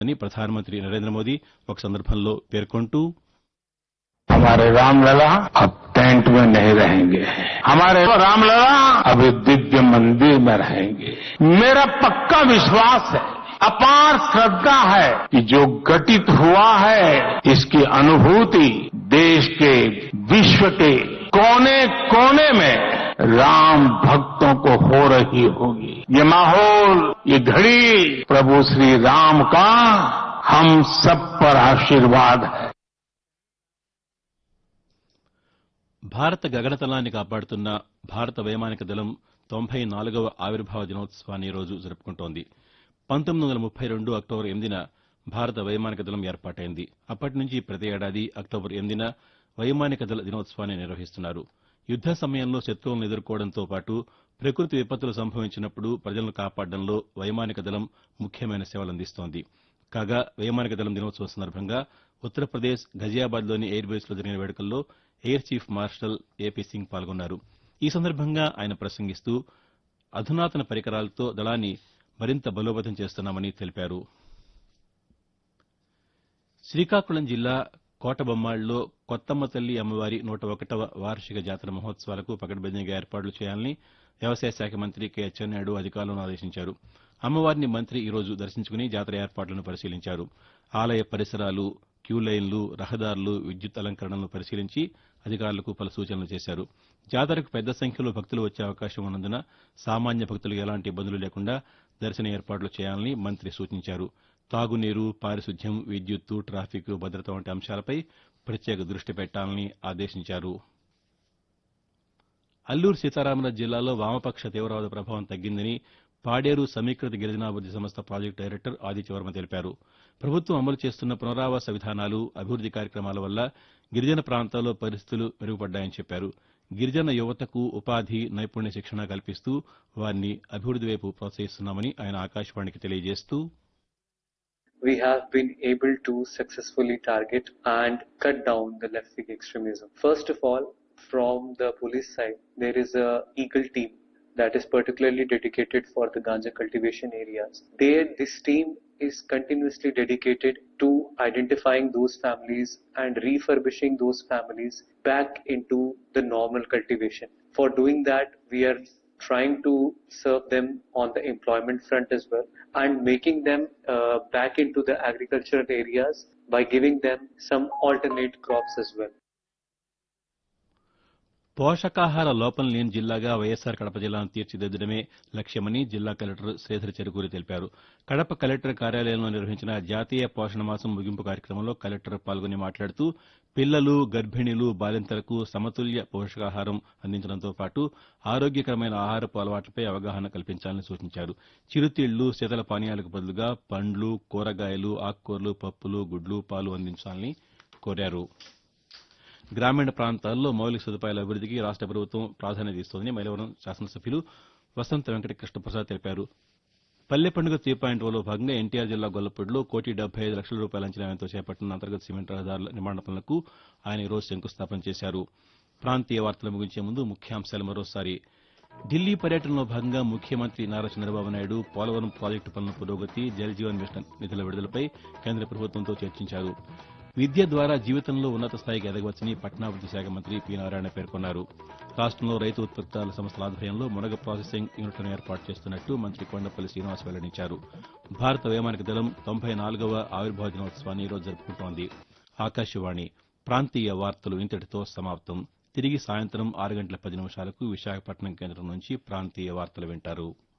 అని ప్రధానమంత్రి నరేంద్ర మోదీ ఒక సందర్భంలో పేర్కొంటూ हमारे रामलला अब टेंट में नहीं रहेंगे हमारे रामलला अब एक दिव्य मंदिर में रहेंगे मेरा पक्का विश्वास है अपार श्रद्धा है कि जो घटित हुआ है इसकी अनुभूति देश के विश्व के कोने कोने में राम भक्तों को हो रही होगी ये माहौल ये घड़ी प्रभु श्री राम का हम सब पर आशीर्वाद है భారత గగనతలాన్ని కాపాడుతున్న భారత వైమానిక దళం తొంభై నాలుగవ ఆవిర్భావ దినోత్సవాన్ని ఈ రోజు జరుపుకుంటోంది పంతొమ్మిది వందల ముప్పై రెండు అక్టోబర్ ఎనిమిదిన భారత వైమానిక దళం ఏర్పాటైంది అప్పటి నుంచి ప్రతి ఏడాది అక్టోబర్ ఎనిమిదిన వైమానిక దళ దినోత్సవాన్ని నిర్వహిస్తున్నారు యుద్ద సమయంలో శత్రువులను ఎదుర్కోవడంతో పాటు ప్రకృతి విపత్తులు సంభవించినప్పుడు ప్రజలను కాపాడడంలో వైమానిక దళం ముఖ్యమైన సేవలందిస్తోంది కాగా వైమానిక దళం దినోత్సవం సందర్భంగా ఉత్తరప్రదేశ్ ఘజియాబాద్లోని ఎయిర్ బేస్లో జరిగిన వేడుకల్లో air chief marshal AP Singh పాల్గొన్నారు ఈ సందర్భంగా ఆయన ప్రసంగిస్తూ అధునాతన పరికరాలతో దళాన్ని మరింత బలోపేతం చేస్తున్నామని తెలిపారు శ్రీకాకుళం జిల్లా కోటబొమ్మాళ్లో కొత్తమ్మ తల్లి అమ్మవారి నూట ఒకటవ వార్షిక జాతర మహోత్సవాలకు పకడ్బందీగా ఏర్పాట్లు చేయాలని వ్యవసాయ శాఖ మంత్రి కె అచ్చెన్నాయుడు అధికారులను ఆదేశించారు అమ్మవారిని మంత్రి ఈ రోజు దర్శించుకుని జాతర ఏర్పాట్లను పరిశీలించారు ఆలయ పరిసరాలు క్యూ లైన్లు రహదారులు విద్యుత్ అలంకరణలను పరిశీలించి అధికారులకు పలు సూచనలు చేశారు జాతరకు పెద్ద సంఖ్యలో భక్తులు వచ్చే అవకాశం ఉన్నందున సామాన్య భక్తులకు ఎలాంటి ఇబ్బందులు లేకుండా దర్శన ఏర్పాట్లు చేయాలని మంత్రి సూచించారు తాగునీరు పారిశుద్ధ్యం విద్యుత్తు ట్రాఫిక్ భద్రత వంటి అంశాలపై ప్రత్యేక దృష్టి పెట్టాలని ఆదేశించారు అల్లూరు సీతారామరాజు జిల్లాలో వామపక్ష తీవ్రవాద ప్రభావం తగ్గిందని పాడేరు సమీకృత గిరిజనాభివృద్ది సంస్థ ప్రాజెక్టు డైరెక్టర్ ఆదిత్యవర్మ తెలిపారు ప్రభుత్వం అమలు చేస్తున్న పునరావాస విధానాలు అభివృద్ది కార్యక్రమాల వల్ల గిరిజన ప్రాంతాల్లో పరిస్థితులు మెరుగుపడ్డాయని చెప్పారు గిరిజన యువతకు ఉపాధి నైపుణ్య శిక్షణ కల్పిస్తూ వారిని అభివృద్ది వైపు ప్రోత్సహిస్తున్నామని ఆయన ఆకాశవాణికి తెలియజేస్తూ we have been able to successfully target and cut down the left wing extremism. First of all, from the police side, there is a Eagle team that is particularly dedicated for the ganja cultivation areas. There, this team is continuously dedicated to identifying those families and refurbishing those families back into the normal cultivation. For doing that, we are trying to serve them on the employment front as well and making them uh, back into the agricultural areas by giving them some alternate crops as well. పోషకాహార లోపం లేని జిల్లాగా వైఎస్సార్ కడప జిల్లాను తీర్చిదిద్దడమే లక్ష్యమని జిల్లా collector Sridhar Cherukuri తెలిపారు Kadapa collector కార్యాలయంలో నిర్వహించిన జాతీయ పోషణ మాసం ముగింపు కార్యక్రమంలో కలెక్టర్ పాల్గొని మాట్లాడుతూ పిల్లలు గర్భిణీలు బాలింతలకు సమతుల్య పోషకాహారం అందించడంతో పాటు ఆరోగ్యకరమైన ఆహారపు అలవాట్లపై అవగాహన కల్పించాలని సూచించారు చిరుతిళ్లు శీతల పానీయాలకు బదులుగా పండ్లు కూరగాయలు ఆకుకూరలు పప్పులు గుడ్లు పాలు అందించాలని కోరారు గ్రామీణ ప్రాంతాల్లో మౌలిక సదుపాయాల అభివృద్దికి రాష్ట ప్రభుత్వం ప్రాధాన్యత ఇస్తోందని మైలవరం శాసనసభ్యులు వసంత వెంకట కృష్ణప్రసాద్ తెలిపారు పల్లె పండుగ త్రీ పాయింట్ ఓలో భాగంగా ఎన్టీఆర్ జిల్లా గొల్లపూడిలో కోటి డెబ్బై ఐదు లక్షల రూపాయల అంచనా వ్యయంతో చేపట్టిన అంతర్గత సిమెంట్ రహదారుల నిర్మాణ పనులకు ఆయన ఈరోజు శంకుస్థాపన చేశారు ప్రాంతీయ వార్తలు ముగించే ముందు ముఖ్యాంశాలు మరోసారి ఢిల్లీ పర్యటనలో భాగంగా ముఖ్యమంత్రి నారా చంద్రబాబు నాయుడు పోలవరం ప్రాజెక్టు పనుల పురోగతి జల్ జీవన్ మిషన్ నిధుల విడుదలపై కేంద్ర ప్రభుత్వంతో చర్చించారు విద్య ద్వారా జీవితంలో ఉన్నత స్థాయికి ఎదగవచ్చని పట్టణాభివృద్ది శాఖ మంత్రి పి నారాయణ పేర్కొన్నారు రాష్టంలో రైతు ఉత్పత్తుల సంస్థల ఆధ్వర్యంలో మునగ ప్రాసెసింగ్ యూనిట్లను ఏర్పాటు చేస్తున్నట్టు మంత్రి కొండపల్లి శ్రీనివాస్ వెల్లడించారు భారత వైమానిక దళం తొంభై నాలుగవ ఆవిర్భావ దినోత్సవాన్ని ఈరోజు జరుపుకుంటోంది ఆకాశవాణి ప్రాంతీయ వార్తలు ఇంతటితో సమాప్తం తిరిగి సాయంత్రం ఆరు గంటల పది నిమిషాలకు విశాఖపట్నం కేంద్రం నుంచి ప్రాంతీయ వార్తలు వింటారు